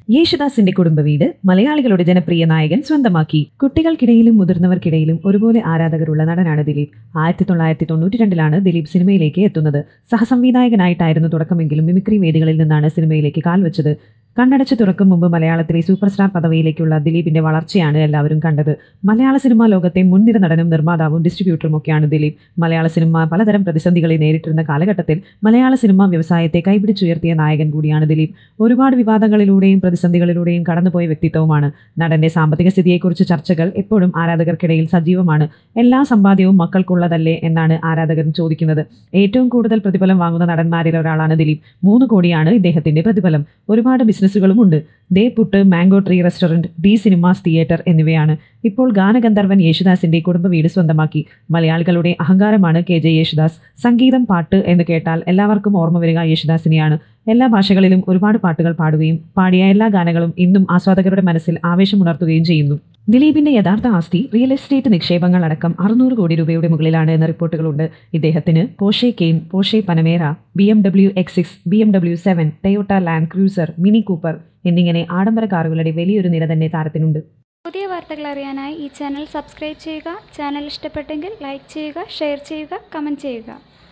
യേശുദാസിന്റെ കുടുംബ വീട് മലയാളികളുടെ ജനപ്രിയ നായകൻ സ്വന്തമാക്കി കുട്ടികൾക്കിടയിലും മുതിർന്നവർക്കിടയിലും ഒരുപോലെ ആരാധകരുള്ള നടനാണ് ദിലീപ് ആയിരത്തി തൊള്ളായിരത്തി തൊണ്ണൂറ്റി രണ്ടിലാണ് ദിലീപ് സിനിമയിലേക്ക് എത്തുന്നത് സഹസംവിധായകനായിട്ടായിരുന്നു തുടക്കമെങ്കിലും മിമിക്രി വേദികളിൽ നിന്നാണ് സിനിമയിലേക്ക് കാൽവെച്ചത് കണ്ണടച്ച് തുറക്കും മുമ്പ് മലയാളത്തിലെ സൂപ്പർ സ്റ്റാർ പദവിയിലേക്കുള്ള ദിലീപിന്റെ വളർച്ചയാണ് എല്ലാവരും കണ്ടത് മലയാള സിനിമാ ലോകത്തെ മുൻനിര നടനും നിർമ്മാതാവും ഡിസ്ട്രിബ്യൂട്ടറും ഒക്കെയാണ് ദിലീപ് മലയാള സിനിമ പലതരം പ്രതിസന്ധികളെ നേരിട്ടിരുന്ന കാലഘട്ടത്തിൽ മലയാള സിനിമാ വ്യവസായത്തെ കൈപിടിച്ചുയർത്തിയ നായകൻ കൂടിയാണ് ദിലീപ് ഒരുപാട് വിവാദങ്ങളിലൂടെയും പ്രതിസന്ധികളിലൂടെയും കടന്നുപോയ വ്യക്തിത്വവുമാണ് നടന്റെ സാമ്പത്തിക സ്ഥിതിയെക്കുറിച്ച് ചർച്ചകൾ എപ്പോഴും ആരാധകർക്കിടയിൽ സജീവമാണ് എല്ലാ സമ്പാദ്യവും മക്കൾക്കുള്ളതല്ലേ എന്നാണ് ആരാധകർ ചോദിക്കുന്നത് ഏറ്റവും കൂടുതൽ പ്രതിഫലം വാങ്ങുന്ന നടന്മാരിൽ ഒരാളാണ് ദിലീപ് മൂന്ന് കോടിയാണ് ഇദ്ദേഹത്തിന്റെ പ്രതിഫലം ഒരുപാട് ബിസിനസ്സുകളും ഉണ്ട് Dhe Puttu Mango Tree restaurant D Cinemas theatre എന്നിവയാണ് ഇപ്പോൾ ഗാനഗന്ധർവൻ യേശുദാസിന്റെ കുടുംബ വീട് സ്വന്തമാക്കി മലയാളികളുടെ അഹങ്കാരമാണ് കെ ജെ യേശുദാസ് സംഗീതം പാട്ട് എന്ന് കേട്ടാൽ എല്ലാവർക്കും ഓർമ്മ വരിക യേശുദാസിനെയാണ് എല്ലാ ഭാഷകളിലും ഒരുപാട് പാട്ടുകൾ പാടുകയും പാടിയ എല്ലാ ഗാനങ്ങളും ഇന്നും ആസ്വാദകരുടെ മനസ്സിൽ ആവേശമുണർത്തുകയും ചെയ്യുന്നു ദിലീപിന്റെ യഥാർത്ഥ ആസ്തി റിയൽ എസ്റ്റേറ്റ് നിക്ഷേപങ്ങൾ അടക്കം അറുന്നൂറ് കോടി രൂപയുടെ മുകളിലാണ് എന്ന റിപ്പോർട്ടുകളുണ്ട് ഇദ്ദേഹത്തിന് Porsche Cayenne Porsche Panamera B M W X six B M W seven Toyota Land Cruiser Mini Cooper എന്നിങ്ങനെ ആഡംബര കാറുകളുടെ വലിയൊരു നിര തന്നെ താരത്തിനുണ്ട് പുതിയ വാർത്തകൾ അറിയാനായി ഈ ചാനൽ സബ്സ്ക്രൈബ് ചെയ്യുക ചാനൽ ഇഷ്ടപ്പെട്ടെങ്കിൽ ലൈക്ക് ചെയ്യുക ഷെയർ ചെയ്യുക കമൻറ്റ് ചെയ്യുക